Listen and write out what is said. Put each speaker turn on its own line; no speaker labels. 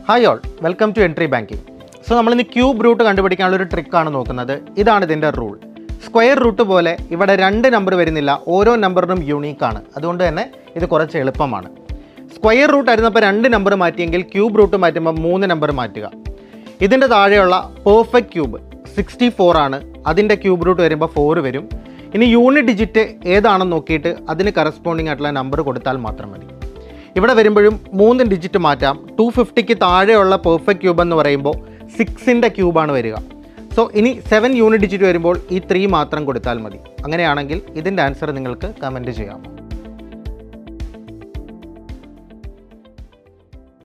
hi all welcome to entry banking so നമ്മളിന്ന് cube root കണ്ടുപിടിക്കാനുള്ള ഒരു ട്രിക്കാണ് നോക്കുന്നത് ഇതാണ് ഇതിൻ്റെ റൂൾ സ്ക്വയർ റൂട്ട് പോലെ ഇവിടെ രണ്ട് നമ്പർ വരുന്നില്ല ഓരോ നമ്പറിനും യുണീക്കാണ് അതുകൊണ്ട് തന്നെ ഇത് കുറച്ച് എളുപ്പമാണ് സ്ക്വയർ റൂട്ട് ആയിരുന്നപ്പോൾ രണ്ട് നമ്പർ മാറ്റിയെങ്കിൽ ക്യൂബ് റൂട്ട് മാറ്റുമ്പോൾ മൂന്ന് നമ്പർ മാറ്റുക ഇതിൻ്റെ താഴെയുള്ള പെർഫെക്റ്റ് ക്യൂബ് സിക്സ്റ്റി ഫോർ ആണ് അതിൻ്റെ ക്യൂബ് റൂട്ട് വരുമ്പോൾ ഫോർ വരും ഇനി യൂണിറ്റ് ഡിജിറ്റ് ഏതാണെന്ന് നോക്കിയിട്ട് അതിന് കറസ്പോണ്ടിങ് ആയിട്ടുള്ള നമ്പർ കൊടുത്താൽ മാത്രം മതി ഇവിടെ വരുമ്പോഴും മൂന്ന് ഡിജിറ്റ് മാറ്റാം ടു ഫിഫ്റ്റിക്ക് താഴെയുള്ള പെർഫെക്റ്റ് ക്യൂബ് എന്ന് പറയുമ്പോൾ സിക്സിൻ്റെ ക്യൂബാണ് വരിക സോ ഇനി സെവൻ യൂണിറ്റ് ഡിജിറ്റ് വരുമ്പോൾ ഈ ത്രീ മാത്രം കൊടുത്താൽ മതി അങ്ങനെയാണെങ്കിൽ ഇതിൻ്റെ ആൻസർ നിങ്ങൾക്ക് കമൻറ്റ് ചെയ്യാം